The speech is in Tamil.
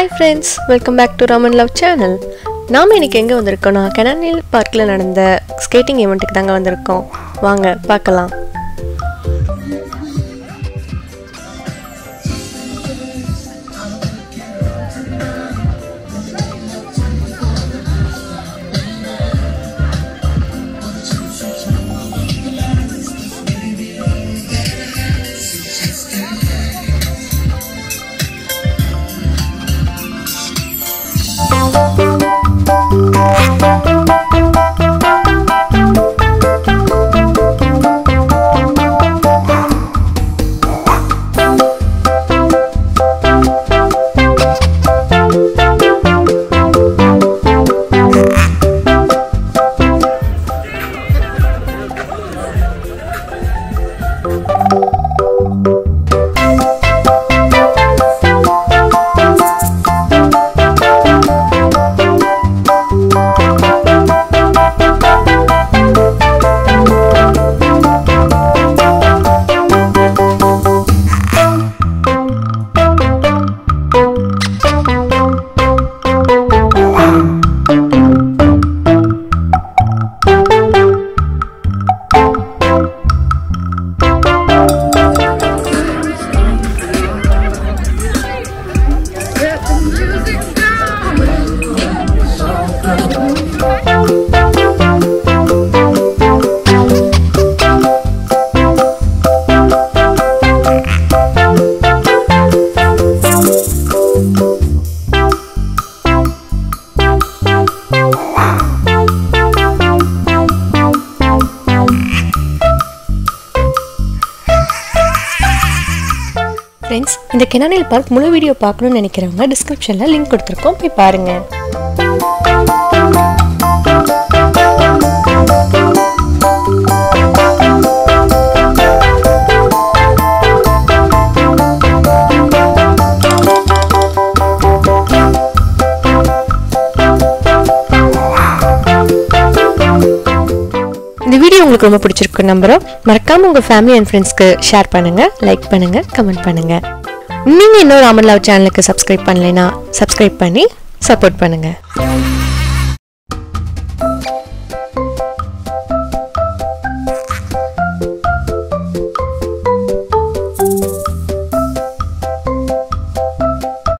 hi friends welcome back to Raman love channel நாம் இன்னைக்கு எங்கே வந்திருக்கோம்னா கெனானில் பார்க்கில் நடந்த ஸ்கேட்டிங் ஈவெண்ட்டுக்கு தாங்க வந்திருக்கோம் வாங்க பார்க்கலாம் ஃப்ரெண்ட்ஸ் இந்த கெனானில் பார்க் முழு வீடியோ பார்க்கணும்னு நினைக்கிறவங்க டிஸ்கிரிப்ஷனில் லிங்க் கொடுத்துருக்கோம் போய் பாருங்கள் இந்த வீடியோ உங்களுக்கு ரொம்ப பிடிச்சிருக்கு நம்புறோம் மறக்காம உங்க ஃபேமிலி அண்ட் ஃப்ரெண்ட்ஸ்க்கு ஷேர் பண்ணுங்க லைக் பண்ணுங்க கமெண்ட் பண்ணுங்க நீங்க இன்னும் ராமன் லவ் சேனலுக்கு சப்ஸ்கிரைப் பண்ணலைன்னா சப்ஸ்கிரைப் பண்ணி சப்போர்ட் பண்ணுங்க